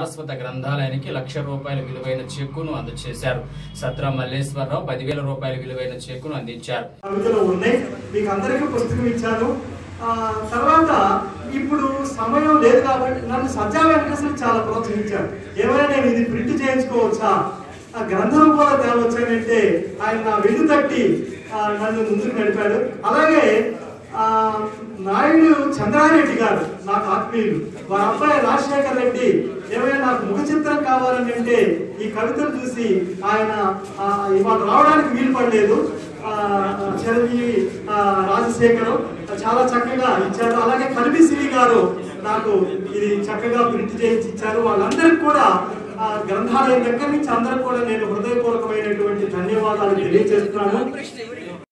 శాశ్వత గ్రంథాలయానికి లక్ష రూపాయల విలువైన చెక్కును అందజేశారు సత్ర మల్లేశ్వరరావు పదివేల రూపాయల విలువైన చెక్కును అందించారు కవితలు ఉన్నాయి మీకు అందరికీ పుస్తకం ఇచ్చాను ఆ, తర్వాత ఇప్పుడు సమయం లేదు కాబట్టి నన్ను సజ్జా వెంకటేశ్వర చాలా ప్రోత్సహించారు ఏమైనా నేను ఇది ప్రింట్ చేయించుకోవచ్చా ఆ గ్రంథం కూడా తేవచ్చానంటే ఆయన నా వెన్ను తట్టి ఆ, నన్ను ముందుకు నడిపాడు అలాగే ఆ, నాయుడు చంద్రారెడ్డి గారు నాకు ఆత్మీయులు వారి అబ్బాయి రాజశేఖర్ రెడ్డి ఏమైనా నాకు ముఖ చిత్రం కావాలని అంటే ఈ కవితలు చూసి ఆయన ఆ, ఇవాళ రావడానికి వీలు పడలేదు ఆ, చిరంజీవి ఆ, రాజశేఖరం చాలా చక్కగా ఇచ్చారు అలాగే కల్వి శ్రీ గారు నాకు ఇది చక్కగా ప్రింట్ చేయించి ఇచ్చారు వాళ్ళందరికీ కూడా ఆ, గ్రంథాలయం దగ్గర నుంచి అందరికి కూడా నేను హృదయపూర్వకమైనటువంటి ధన్యవాదాలు తెలియజేస్తున్నాను